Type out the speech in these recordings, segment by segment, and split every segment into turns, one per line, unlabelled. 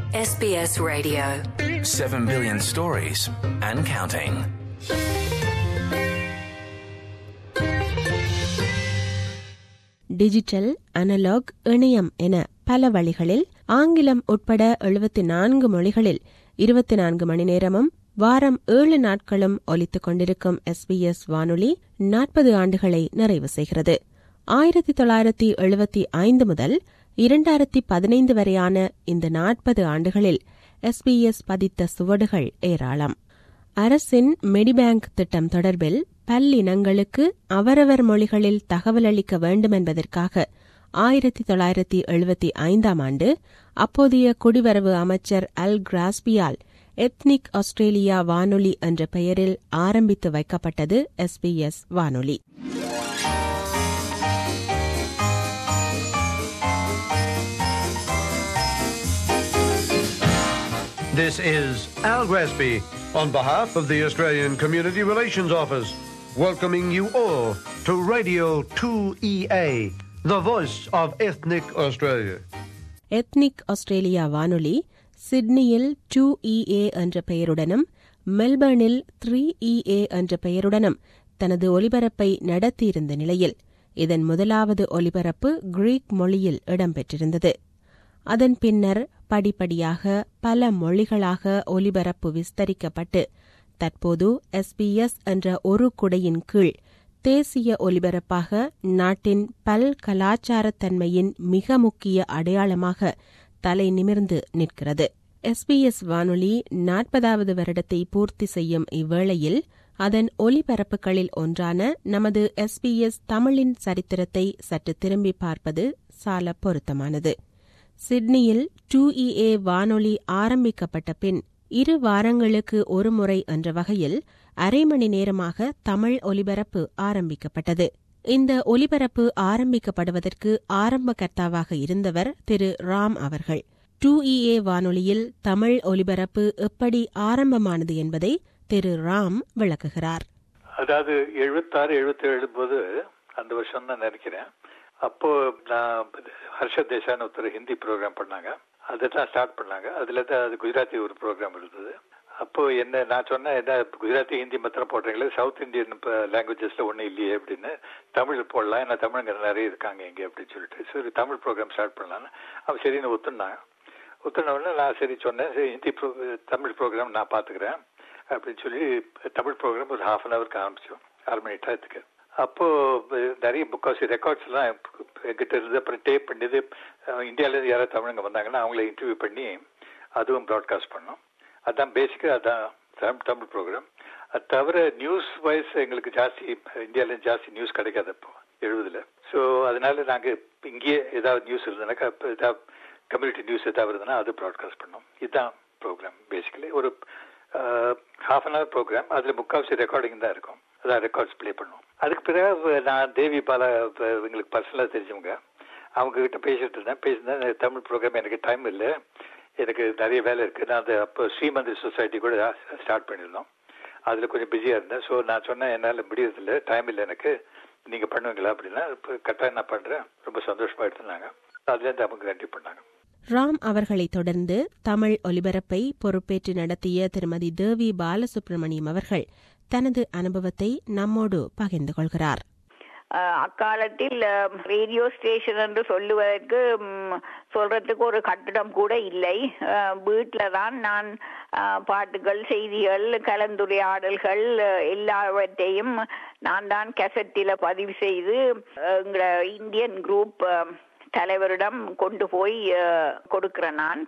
SBS Radio.
7 billion stories and counting.
Digital analogue இணையம் என பல வழிகளில் ஆங்கிலம் உட்பட எழுபத்தி நான்கு மொழிகளில் இருபத்தி நான்கு மணி நேரமும் வாரம் ஏழு நாட்களும் ஒலித்துக் கொண்டிருக்கும் எஸ்பிஎஸ் வானொலி நாற்பது ஆண்டுகளை நிறைவு செய்கிறது ஆயிரத்தி தொள்ளாயிரத்தி எழுபத்தி ஐந்து முதல் இரண்டாயிரத்தி பதினைந்து வரையான இந்த நாற்பது ஆண்டுகளில் எஸ்பிஎஸ் பதித்த சுவடுகள் ஏராளம் அரசின் மெடிபேங்க் திட்டம் தொடர்பில் பல்லினங்களுக்கு அவரவர் மொழிகளில் தகவல் அளிக்க வேண்டும் என்பதற்காக ஆயிரத்தி தொள்ளாயிரத்தி எழுபத்தி ஐந்தாம் ஆண்டு அப்போதைய குடிவரவு அமைச்சர் அல் கிராஸ்பியால் எத்னிக் ஆஸ்திரேலியா வானொலி என்ற பெயரில் ஆரம்பித்து வைக்கப்பட்டது எஸ்பிஎஸ் வானொலி
This is Al Gresby on behalf of the Australian Community Relations Office, welcoming you all to Radio 2EA, the voice of ethnic Australia.
Ethnic Australia வானொலி சிட்னியில் டூ இஏ என்ற பெயருடனும் மெல்பர்னில் த்ரீ இஏ என்ற பெயருடனும் தனது ஒலிபரப்பை நடத்தியிருந்த நிலையில் இதன் முதலாவது ஒலிபரப்பு கிரீக் மொழியில் இடம்பெற்றிருந்தது அதன் பின்னர் படிப்படியாக பல மொழிகளாக ஒலிபரப்பு விஸ்தரிக்கப்பட்டு தற்போது எஸ்பிஎஸ் என்ற ஒரு குடையின் கீழ் தேசிய ஒலிபரப்பாக நாட்டின் பல் கலாச்சாரத்தன்மையின் மிக முக்கிய அடையாளமாக தலை நிமிர்ந்து நிற்கிறது எஸ்பிஎஸ் வானொலி நாற்பதாவது வருடத்தை பூர்த்தி செய்யும் இவ்வேளையில் அதன் ஒலிபரப்புகளில் ஒன்றான நமது எஸ்பிஎஸ் தமிழின் சரித்திரத்தை சற்று திரும்பி பார்ப்பது சால பொருத்தமானது சிட்னியில் டூ இஏ வானொலி ஆரம்பிக்கப்பட்ட பின் இரு வாரங்களுக்கு ஒரு முறை என்ற வகையில் அரை மணி நேரமாக தமிழ் ஒலிபரப்பு ஆரம்பிக்கப்பட்டது இந்த ஒலிபரப்பு ஆரம்பிக்கப்படுவதற்கு ஆரம்பகர்த்தாவாக இருந்தவர் திரு ராம் அவர்கள் டூ இஏ வானொலியில் தமிழ் ஒலிபரப்பு எப்படி ஆரம்பமானது என்பதை திரு ராம் விளக்குகிறார்
அதாவது எழுபத்தாறு எழுபத்தி ஏழு போது அந்த வருஷம் தான் நினைக்கிறேன் அப்போ நான் ஹர்ஷத் தேசான்னு ஒருத்தர் ஹிந்தி ப்ரோக்ராம் பண்ணாங்க அதை தான் ஸ்டார்ட் பண்ணாங்க அதில் தான் அது குஜராத்தி ஒரு ப்ரோக்ராம் இருந்தது அப்போ என்ன நான் சொன்னேன் என்ன குஜராத்தி ஹிந்தி மாத்திரம் போடுறீங்களே சவுத் இந்தியன் இப்போ லாங்குவேஜஸ்ல ஒன்றும் இல்லையே அப்படின்னு தமிழ் போடலாம் ஏன்னா தமிழ்ங்க நிறைய இருக்காங்க இங்கே அப்படின்னு சொல்லிட்டு சரி தமிழ் ப்ரோக்ராம் ஸ்டார்ட் பண்ணலான்னு அவன் சரின்னு ஒத்துனாங்க ஒத்துன உடனே நான் சரி சொன்னேன் சரி ஹிந்தி ப்ரோ தமிழ் ப்ரோக்ராம் நான் பார்த்துக்கிறேன் அப்படின்னு சொல்லி தமிழ் ப்ரோக்ராம் ஒரு ஹாஃப் அன் ஹவருக்கு ஆரம்பிச்சோம் அரை மணி டயத்துக்கு அப்போ நிறைய முக்கால்வாசி ரெக்கார்ட்ஸ் எல்லாம் எங்கிட்ட இருந்து அப்புறம் டேப் பண்ணது இந்தியாவிலேருந்து யாராவது தமிழங்க வந்தாங்கன்னா அவங்கள இன்டர்வியூ பண்ணி அதுவும் ப்ராட்காஸ்ட் பண்ணோம் அதான் பேசிக்காக அதான் தமிழ் ப்ரோக்ராம் அது தவிர நியூஸ் வைஸ் எங்களுக்கு ஜாஸ்தி இந்தியாவிலேருந்து ஜாஸ்தி நியூஸ் கிடைக்காது அப்போ எழுபதுல ஸோ அதனால நாங்கள் இங்கேயே ஏதாவது நியூஸ் இருந்ததுனாக்கா இப்போ ஏதாவது கம்யூனிட்டி நியூஸ் ஏதாவது இருந்ததுன்னா அது ப்ராட்காஸ்ட் பண்ணோம் இதுதான் ப்ரோக்ராம் பேசிக்கலி ஒரு ஹாஃப் அன் ஹவர் ப்ரோக்ராம் அதில் முக்கால்வாசி ரெக்கார்டிங் தான் இருக்கும் அதான் ரெக்கார்ட்ஸ் ப்ளே பண்ணுவோம் அதுக்கு பிறகு நான் தேவி பாலா எங்களுக்கு பர்சனலாக தெரிஞ்சவங்க அவங்க கிட்ட பேசிட்டு இருந்தேன் பேசியிருந்தேன் தமிழ் ப்ரோக்ராம் எனக்கு டைம் இல்லை எனக்கு நிறைய வேலை இருக்குது நான் அந்த அப்போ ஸ்ரீமந்திரி சொசைட்டி கூட ஸ்டார்ட் பண்ணியிருந்தோம் அதில் கொஞ்சம் பிஸியாக இருந்தேன் ஸோ நான் சொன்னேன் என்னால் முடியறதில்ல டைம் இல்லை எனக்கு நீங்கள் பண்ணுவீங்களா அப்படின்னா இப்போ கரெக்டாக நான் பண்ணுறேன் ரொம்ப சந்தோஷமாக எடுத்துனாங்க அதுலேருந்து அவங்க கண்டிப்பாக பண்ணாங்க
ராம் அவர்களை தொடர்ந்து தமிழ் ஒலிபரப்பை பொறுப்பேற்று நடத்திய திருமதி தேவி பாலசுப்ரமணியம் அவர்கள் தனது அனுபவத்தை நம்மோடு பகிர்ந்து கொள்கிறார்
அக்காலத்தில் ரேடியோ ஸ்டேஷன் என்று சொல்லுவதற்கு சொல்றதுக்கு ஒரு கட்டிடம் கூட இல்லை வீட்டில் தான் நான் பாட்டுகள் செய்திகள் கலந்துரையாடல்கள் எல்லாவற்றையும் நான் தான் கெசட்டில பதிவு செய்து எங்கள இந்தியன் குரூப் தலைவரிடம் கொண்டு போய் கொடுக்கிறேன் நான்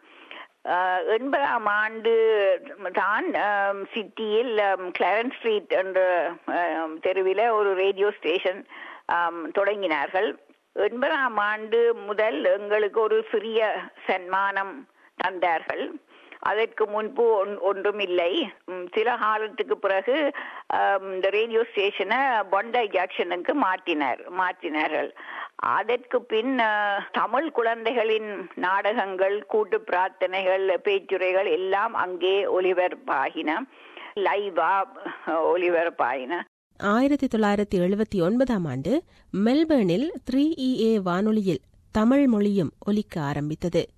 எண்பதாம் ஆண்டு தான் சிட்டியில் கிளரன் ஸ்ட்ரீட் என்ற தெருவில் ஒரு ரேடியோ ஸ்டேஷன் தொடங்கினார்கள் எண்பதாம் ஆண்டு முதல் எங்களுக்கு ஒரு சிறிய சன்மானம் தந்தார்கள் அதற்கு முன்பு ஒன்றும் இல்லை சில காலத்துக்கு பிறகு இந்த ரேடியோ ஸ்டேஷனை பொண்டை ஜாக்சனுக்கு மாற்றினார் மாற்றினார்கள் அதற்கு பின் தமிழ் குழந்தைகளின் நாடகங்கள் கூட்டு பிரார்த்தனைகள் பேச்சுரைகள் எல்லாம் அங்கே ஒலிபரப்பாகின லைவா ஒலிபரப்பாயின
ஆயிரத்தி தொள்ளாயிரத்தி எழுபத்தி ஒன்பதாம் ஆண்டு மெல்பர்னில் த்ரீ இஏ வானொலியில் தமிழ் மொழியும் ஒலிக்க ஆரம்பித்தது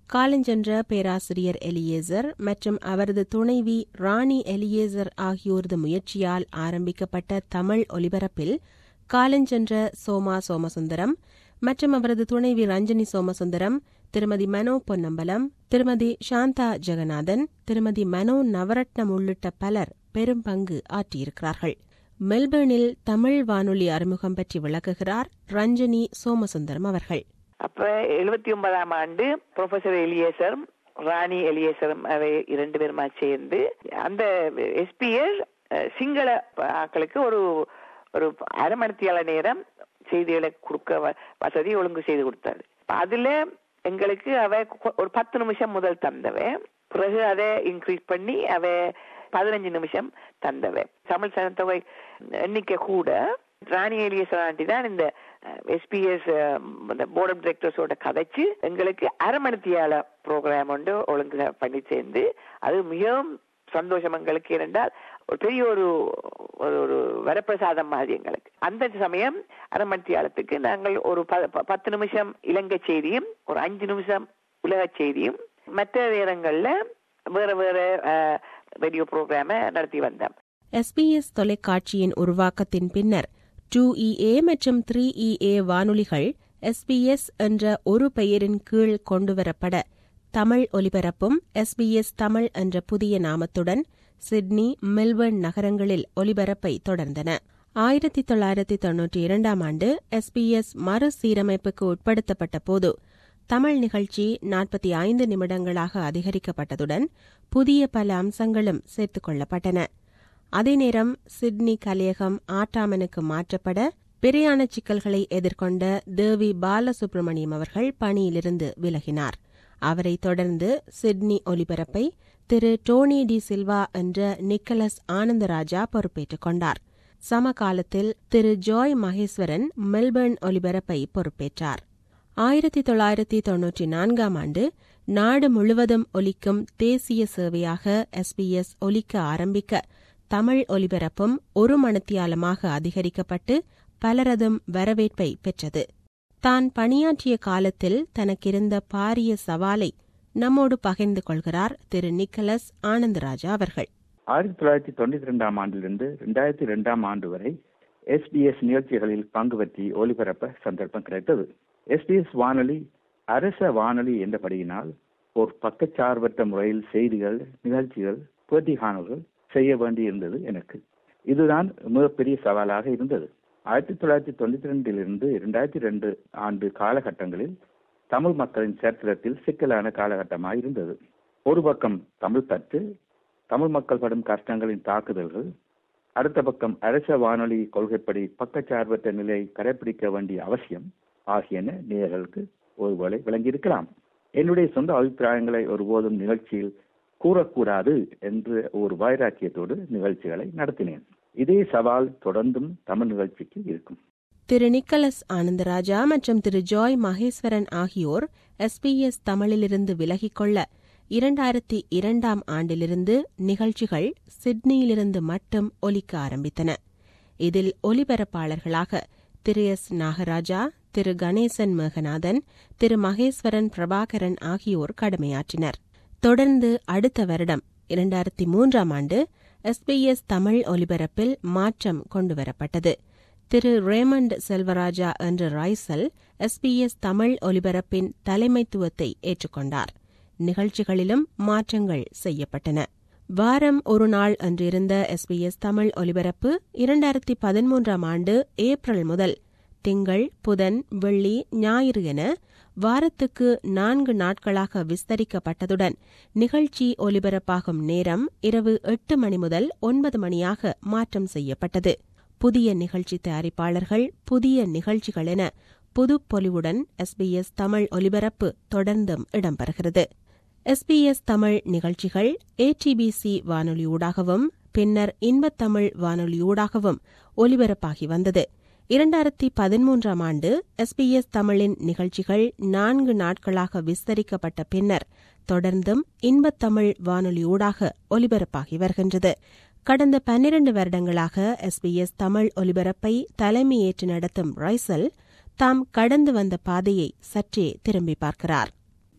காலஞ்சென்ற பேராசிரியர் எலியேசர் மற்றும் அவரது துணைவி ராணி எலியேசர் ஆகியோரது முயற்சியால் ஆரம்பிக்கப்பட்ட தமிழ் ஒலிபரப்பில் காலஞ்சென்ற சோமா சோமசுந்தரம் மற்றும் அவரது துணைவி ரஞ்சனி சோமசுந்தரம் திருமதி மனோ பொன்னம்பலம் திருமதி சாந்தா ஜெகநாதன் திருமதி மனோ நவரட்னம் உள்ளிட்ட பலர் பெரும் பங்கு ஆற்றியிருக்கிறார்கள் மெல்பர்னில் தமிழ் வானொலி அறிமுகம் பற்றி விளக்குகிறார் ரஞ்சனி சோமசுந்தரம் அவர்கள்
அப்ப எழுபத்தி ஒன்பதாம் ஆண்டு ப்ரொஃபசர் எலியேசர் ராணி எலியேசரும் அவை இரண்டு பேருமா சேர்ந்து அந்த எஸ்பிஎஸ் சிங்கள ஆக்களுக்கு ஒரு ஒரு அரை மணித்தியால நேரம் செய்திகளை கொடுக்க வ- வசதி ஒழுங்கு செய்து கொடுத்தாரு அதுல எங்களுக்கு அவ கொ- ஒரு பத்து நிமிஷம் முதல் தந்தவ பிறகு அதை இன்க்ரீஸ் பண்ணி அவ பதினஞ்சு நிமிஷம் தந்தவ தமிழ் சனத்தொகை எண்ணிக்கை கூட ராணி எலியேசர் ஆண்டி தான் இந்த எஸ்பிஎஸ் போர்ட் ஆஃப் டிரெக்டர்ஸோட கதைச்சு எங்களுக்கு அரை மணித்தியால ப்ரோக்ராம் ஒன்று ஒழுங்கு பண்ணி சேர்ந்து அது மிகவும் சந்தோஷம் எங்களுக்கு ஏனென்றால் ஒரு பெரிய ஒரு ஒரு ஒரு வரப்பிரசாதம் மாதிரி எங்களுக்கு அந்த சமயம் அரை மணித்தியாலத்துக்கு நாங்கள் ஒரு ப- ப- பத்து நிமிஷம் இலங்கை செய்தியும் ஒரு அஞ்சு நிமிஷம் உலக செய்தியும் மற்ற நேரங்கள்ல வேற வேற ரேடியோ ப்ரோக்ராம நடத்தி வந்தோம்
எஸ்பிஎஸ் தொலைக்காட்சியின் உருவாக்கத்தின் பின்னர் டூ இஏ மற்றும் த்ரீ இஏ வானொலிகள் எஸ்பிஎஸ் என்ற ஒரு பெயரின் கீழ் கொண்டுவரப்பட தமிழ் ஒலிபரப்பும் எஸ்பிஎஸ் தமிழ் என்ற புதிய நாமத்துடன் சிட்னி மெல்பர்ன் நகரங்களில் ஒலிபரப்பை தொடர்ந்தன ஆயிரத்தி தொள்ளாயிரத்தி தொன்னூற்றி இரண்டாம் ஆண்டு எஸ்பிஎஸ் மறுசீரமைப்புக்கு உட்படுத்தப்பட்ட போது தமிழ் நிகழ்ச்சி நாற்பத்தி ஐந்து நிமிடங்களாக அதிகரிக்கப்பட்டதுடன் புதிய பல அம்சங்களும் சேர்த்துக் கொள்ளப்பட்டன அதே நேரம் சிட்னி கலையகம் ஆட்டாமனுக்கு மாற்றப்பட பிரியாண சிக்கல்களை எதிர்கொண்ட தேவி பாலசுப்ரமணியம் அவர்கள் பணியிலிருந்து விலகினார் அவரை தொடர்ந்து சிட்னி ஒலிபரப்பை திரு டோனி டி சில்வா என்ற நிக்கலஸ் ஆனந்தராஜா பொறுப்பேற்றுக் கொண்டார் சமகாலத்தில் திரு ஜாய் மகேஸ்வரன் மெல்பர்ன் ஒலிபரப்பை பொறுப்பேற்றார் ஆயிரத்தி தொள்ளாயிரத்தி தொன்னூற்றி நான்காம் ஆண்டு நாடு முழுவதும் ஒலிக்கும் தேசிய சேவையாக எஸ்பிஎஸ் ஒலிக்க ஆரம்பிக்க தமிழ் ஒலிபரப்பும் ஒரு மணத்தியாலமாக அதிகரிக்கப்பட்டு பலரதும் வரவேற்பை பெற்றது தான் பணியாற்றிய காலத்தில் தனக்கிருந்த பாரிய சவாலை நம்மோடு பகிர்ந்து கொள்கிறார் திரு நிக்கலஸ் ஆனந்தராஜா அவர்கள்
ஆயிரத்தி தொள்ளாயிரத்தி தொண்ணூத்தி ரெண்டாம் ஆண்டிலிருந்து ரெண்டாயிரத்தி ரெண்டாம் ஆண்டு வரை எஸ்பிஎஸ் நிகழ்ச்சிகளில் பங்கு பற்றி ஒலிபரப்ப சந்தர்ப்பம் கிடைத்தது எஸ்பிஎஸ் வானொலி அரச வானொலி என்றபடியினால் ஒரு பக்கச்சார்பற்ற முறையில் செய்திகள் நிகழ்ச்சிகள் பேட்டிகாணல்கள் செய்ய வேண்டியிருந்தது எனக்கு இதுதான் மிகப்பெரிய சவாலாக இருந்தது ஆயிரத்தி தொள்ளாயிரத்தி தொண்ணூத்தி ரெண்டிலிருந்து இரண்டாயிரத்தி ரெண்டு ஆண்டு காலகட்டங்களில் தமிழ் மக்களின் சரித்திரத்தில் சிக்கலான காலகட்டமாக இருந்தது ஒரு பக்கம் தமிழ் பற்று தமிழ் மக்கள் படும் கஷ்டங்களின் தாக்குதல்கள் அடுத்த பக்கம் அரச வானொலி கொள்கைப்படி பக்கச்சார்பற்ற நிலையை கடைபிடிக்க வேண்டிய அவசியம் ஆகியன நேயர்களுக்கு ஒருவேளை விளங்கியிருக்கலாம் என்னுடைய சொந்த அபிப்பிராயங்களை ஒருபோதும் நிகழ்ச்சியில் கூறக்கூடாது என்று ஒரு வைராக்கியத்தோடு நிகழ்ச்சிகளை நடத்தினேன் இதே சவால் தொடர்ந்தும் தமிழ் நிகழ்ச்சிக்கு இருக்கும்
திரு நிக்கலஸ் ஆனந்தராஜா மற்றும் திரு ஜாய் மகேஸ்வரன் ஆகியோர் எஸ்பிஎஸ் தமிழிலிருந்து விலகிக்கொள்ள இரண்டாயிரத்தி இரண்டாம் ஆண்டிலிருந்து நிகழ்ச்சிகள் சிட்னியிலிருந்து மட்டும் ஒலிக்க ஆரம்பித்தன இதில் ஒலிபரப்பாளர்களாக திரு எஸ் நாகராஜா திரு கணேசன் மேகநாதன் திரு மகேஸ்வரன் பிரபாகரன் ஆகியோர் கடமையாற்றினர் தொடர்ந்து அடுத்த வருடம் இரண்டாயிரத்தி மூன்றாம் ஆண்டு எஸ்பிஎஸ் தமிழ் ஒலிபரப்பில் மாற்றம் கொண்டுவரப்பட்டது திரு ரேமண்ட் செல்வராஜா என்ற ராய்சல் எஸ்பிஎஸ் தமிழ் ஒலிபரப்பின் தலைமைத்துவத்தை ஏற்றுக்கொண்டார் நிகழ்ச்சிகளிலும் மாற்றங்கள் செய்யப்பட்டன வாரம் ஒரு நாள் அன்றிருந்த எஸ்பிஎஸ் தமிழ் ஒலிபரப்பு இரண்டாயிரத்தி பதிமூன்றாம் ஆண்டு ஏப்ரல் முதல் திங்கள் புதன் வெள்ளி ஞாயிறு என வாரத்துக்கு நான்கு நாட்களாக விஸ்தரிக்கப்பட்டதுடன் நிகழ்ச்சி ஒலிபரப்பாகும் நேரம் இரவு எட்டு மணி முதல் ஒன்பது மணியாக மாற்றம் செய்யப்பட்டது புதிய நிகழ்ச்சி தயாரிப்பாளர்கள் புதிய நிகழ்ச்சிகள் என புதுப்பொலிவுடன் எஸ்பிஎஸ் தமிழ் ஒலிபரப்பு தொடர்ந்தும் இடம்பெறுகிறது எஸ்பிஎஸ் தமிழ் நிகழ்ச்சிகள் ஏடிபிசி வானொலியூடாகவும் பின்னர் இன்பத்தமிழ் வானொலியூடாகவும் ஒலிபரப்பாகி வந்தது இரண்டாயிரத்தி பதிமூன்றாம் ஆண்டு எஸ்பிஎஸ் தமிழின் நிகழ்ச்சிகள் நான்கு நாட்களாக விஸ்தரிக்கப்பட்ட பின்னர் தொடர்ந்தும் இன்பத்தமிழ் வானொலியூடாக ஒலிபரப்பாகி வருகின்றது கடந்த பன்னிரண்டு வருடங்களாக எஸ்பிஎஸ் தமிழ் ஒலிபரப்பை தலைமையேற்று நடத்தும் ரைசல் தாம் கடந்து வந்த பாதையை சற்றே திரும்பி பார்க்கிறார்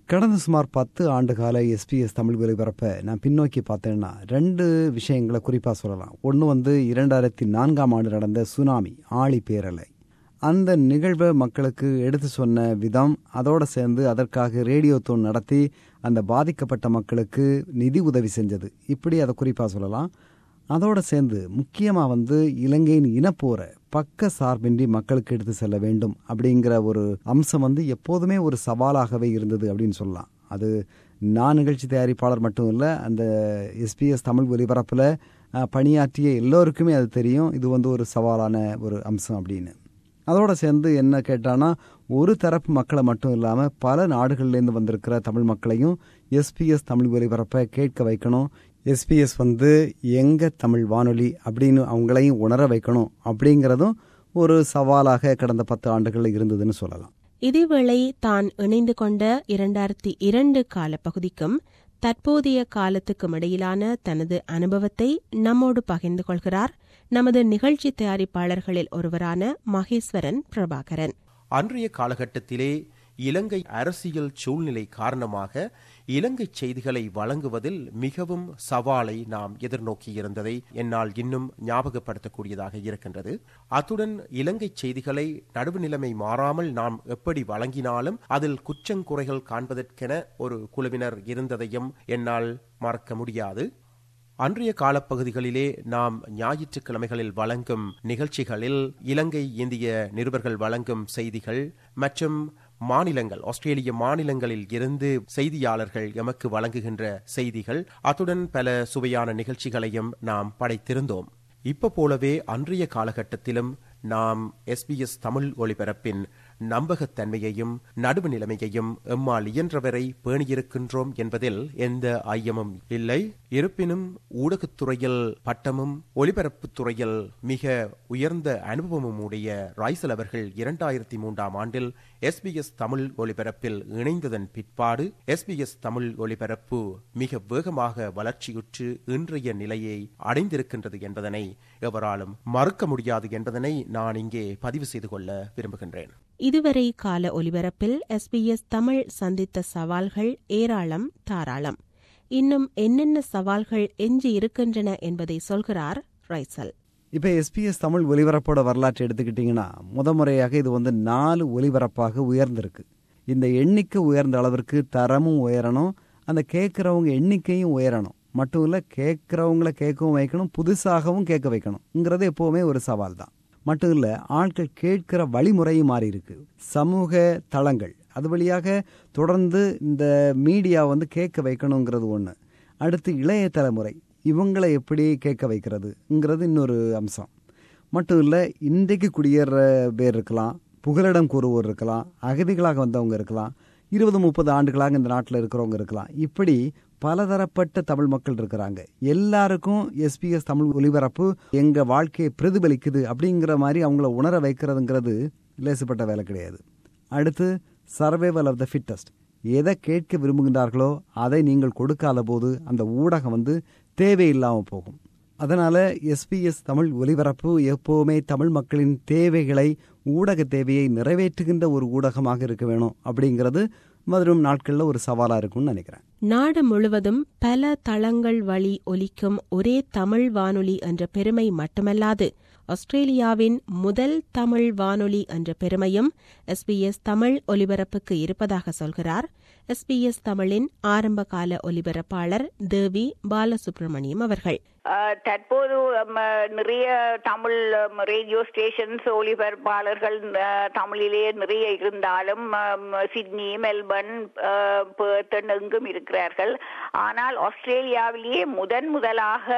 கடந்த சுமார் பத்து ஆண்டு கால எஸ்பிஎஸ் தமிழ் ஒலிபரப்பை நான் பின்னோக்கி பார்த்தேன்னா ரெண்டு விஷயங்களை குறிப்பாக சொல்லலாம் ஒன்று வந்து இரண்டாயிரத்தி நான்காம் ஆண்டு நடந்த சுனாமி ஆழி பேரலை அந்த நிகழ்வை மக்களுக்கு எடுத்து சொன்ன விதம் அதோடு சேர்ந்து அதற்காக ரேடியோ தோன் நடத்தி அந்த பாதிக்கப்பட்ட மக்களுக்கு நிதி உதவி செஞ்சது இப்படி அதை குறிப்பாக சொல்லலாம் அதோடு சேர்ந்து முக்கியமாக வந்து இலங்கையின் இனப்போரை பக்க சார்பின்றி மக்களுக்கு எடுத்து செல்ல வேண்டும் அப்படிங்கிற ஒரு அம்சம் வந்து எப்போதுமே ஒரு சவாலாகவே இருந்தது அப்படின்னு சொல்லலாம் அது நான் நிகழ்ச்சி தயாரிப்பாளர் மட்டும் இல்லை அந்த எஸ்பிஎஸ் தமிழ் ஒலிபரப்பில் பணியாற்றிய எல்லோருக்குமே அது தெரியும் இது வந்து ஒரு சவாலான ஒரு அம்சம் அப்படின்னு அதோட சேர்ந்து என்ன கேட்டானா ஒரு தரப்பு மக்களை மட்டும் இல்லாமல் பல நாடுகள்லேருந்து வந்திருக்கிற தமிழ் மக்களையும் எஸ்பிஎஸ் தமிழ் ஒலிபரப்பை கேட்க வைக்கணும் எஸ்பிஎஸ் வந்து எங்க தமிழ் வானொலி அப்படின்னு அவங்களையும் உணர வைக்கணும் அப்படிங்கிறதும் ஒரு சவாலாக கடந்த பத்து ஆண்டுகளில் இருந்ததுன்னு சொல்லலாம்
இதேவேளை தான் இணைந்து கொண்ட இரண்டாயிரத்தி இரண்டு காலப்பகுதிக்கும் தற்போதைய காலத்துக்கும் இடையிலான தனது அனுபவத்தை நம்மோடு பகிர்ந்து கொள்கிறார் நமது நிகழ்ச்சி தயாரிப்பாளர்களில் ஒருவரான மகேஸ்வரன் பிரபாகரன்
அன்றைய காலகட்டத்திலே இலங்கை அரசியல் சூழ்நிலை காரணமாக இலங்கை செய்திகளை வழங்குவதில் மிகவும் சவாலை நாம் எதிர்நோக்கியிருந்ததை என்னால் இன்னும் ஞாபகப்படுத்தக்கூடியதாக இருக்கின்றது அத்துடன் இலங்கை செய்திகளை நடுவு நிலைமை மாறாமல் நாம் எப்படி வழங்கினாலும் அதில் குற்றங்குறைகள் காண்பதற்கென ஒரு குழுவினர் இருந்ததையும் என்னால் மறக்க முடியாது அன்றைய காலப்பகுதிகளிலே நாம் ஞாயிற்றுக்கிழமைகளில் வழங்கும் நிகழ்ச்சிகளில் இலங்கை இந்திய நிருபர்கள் வழங்கும் செய்திகள் மற்றும் மாநிலங்கள் ஆஸ்திரேலிய மாநிலங்களில் இருந்து செய்தியாளர்கள் எமக்கு வழங்குகின்ற செய்திகள் அத்துடன் பல சுவையான நிகழ்ச்சிகளையும் நாம் படைத்திருந்தோம் இப்ப போலவே அன்றைய காலகட்டத்திலும் நாம் எஸ்பிஎஸ் தமிழ் ஒளிபரப்பின் நம்பகத்தன்மையையும் நடுவு நிலைமையையும் எம்மால் இயன்றவரை பேணியிருக்கின்றோம் என்பதில் எந்த ஐயமும் இல்லை இருப்பினும் ஊடகத்துறையில் பட்டமும் ஒலிபரப்புத் துறையில் மிக உயர்ந்த அனுபவமும் உடைய ராய்சல் அவர்கள் இரண்டாயிரத்தி மூன்றாம் ஆண்டில் எஸ்பிஎஸ் தமிழ் ஒலிபரப்பில் இணைந்ததன் பிற்பாடு எஸ்பிஎஸ் தமிழ் ஒலிபரப்பு மிக வேகமாக வளர்ச்சியுற்று இன்றைய நிலையை அடைந்திருக்கின்றது என்பதனை எவராலும் மறுக்க முடியாது என்பதனை நான் இங்கே பதிவு செய்து கொள்ள விரும்புகின்றேன்
இதுவரை கால ஒலிபரப்பில் எஸ்பிஎஸ் தமிழ் சந்தித்த சவால்கள் ஏராளம் தாராளம் இன்னும் என்னென்ன சவால்கள் எஞ்சி இருக்கின்றன என்பதை சொல்கிறார் ரைசல்
இப்போ எஸ்பிஎஸ் தமிழ் ஒலிபரப்போட வரலாற்றை எடுத்துக்கிட்டிங்கன்னா முத முறையாக இது வந்து நாலு ஒலிபரப்பாக உயர்ந்திருக்கு இந்த எண்ணிக்கை உயர்ந்த அளவிற்கு தரமும் உயரணும் அந்த கேட்குறவங்க எண்ணிக்கையும் உயரணும் மட்டும் இல்லை கேட்குறவங்கள கேட்கவும் வைக்கணும் புதுசாகவும் கேட்க வைக்கணுங்கிறது எப்போவுமே ஒரு சவால் தான் மட்டும் இல்லை ஆட்கள் கேட்கிற வழிமுறையும் மாறி இருக்கு சமூக தளங்கள் அது வழியாக தொடர்ந்து இந்த மீடியா வந்து கேட்க வைக்கணுங்கிறது ஒன்று அடுத்து இளைய தலைமுறை இவங்களை எப்படி கேட்க வைக்கிறதுங்கிறது இன்னொரு அம்சம் மட்டும் இல்லை இன்றைக்கு குடியேற பேர் இருக்கலாம் புகலிடம் கூறுவோர் இருக்கலாம் அகதிகளாக வந்தவங்க இருக்கலாம் இருபது முப்பது ஆண்டுகளாக இந்த நாட்டில் இருக்கிறவங்க இருக்கலாம் இப்படி பலதரப்பட்ட தமிழ் மக்கள் இருக்கிறாங்க எல்லாருக்கும் எஸ்பிஎஸ் தமிழ் ஒலிபரப்பு எங்க வாழ்க்கையை பிரதிபலிக்குது அப்படிங்கிற மாதிரி அவங்கள உணர வைக்கிறதுங்கிறது லேசுப்பட்ட வேலை கிடையாது அடுத்து சர்வைவல் ஆஃப் த ஃபிட்டஸ்ட் எதை கேட்க விரும்புகின்றார்களோ அதை நீங்கள் கொடுக்காத போது அந்த ஊடகம் வந்து தேவையில்லாமல் போகும் அதனால எஸ்பிஎஸ் தமிழ் ஒலிபரப்பு எப்போவுமே தமிழ் மக்களின் தேவைகளை ஊடக தேவையை நிறைவேற்றுகின்ற ஒரு ஊடகமாக இருக்க வேணும் அப்படிங்கிறது வரும் நாட்களில் ஒரு சவாலாக இருக்கும்னு நினைக்கிறேன்
நாடு முழுவதும் பல தளங்கள் வழி ஒலிக்கும் ஒரே தமிழ் வானொலி என்ற பெருமை மட்டுமல்லாது ஆஸ்திரேலியாவின் முதல் தமிழ் வானொலி என்ற பெருமையும் எஸ்பிஎஸ் தமிழ் ஒலிபரப்புக்கு இருப்பதாக சொல்கிறார் எஸ்பிஎஸ் தமிழின் ஆரம்பகால ஒலிபரப்பாளர் தேவி பாலசுப்ரமணியம் அவர்கள்
தற்போது நிறைய தமிழ் ரேடியோ ஸ்டேஷன்ஸ் ஒளிபரப்பாளர்கள் தமிழிலே நிறைய இருந்தாலும் சிட்னி மெல்பர்ன் பேர்த்தன் எங்கும் இருக்கிறார்கள் ஆனால் ஆஸ்திரேலியாவிலேயே முதன் முதலாக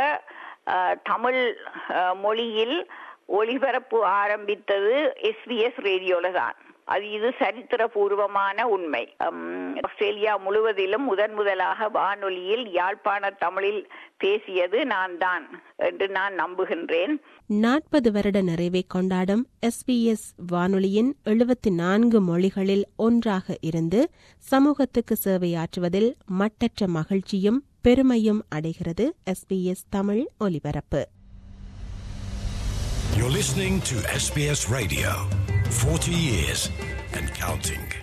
தமிழ் மொழியில் ஒளிபரப்பு ஆரம்பித்தது எஸ்பிஎஸ் ரேடியோல தான் அது இது சரித்திரபூர்வமான உண்மை ஆஸ்திரேலியா முழுவதிலும் முதன் முதலாக வானொலியில் யாழ்ப்பாண தமிழில் பேசியது நான் தான் என்று நான் நம்புகின்றேன்
நாற்பது வருட நிறைவை கொண்டாடும் எஸ்பிஎஸ் வானொலியின் எழுபத்தி நான்கு மொழிகளில் ஒன்றாக இருந்து சமூகத்துக்கு சேவையாற்றுவதில் மட்டற்ற மகிழ்ச்சியும் பெருமையும் அடைகிறது எஸ்பிஎஸ் தமிழ் ஒலிபரப்பு
You're listening to SBS Radio. 40 years and counting.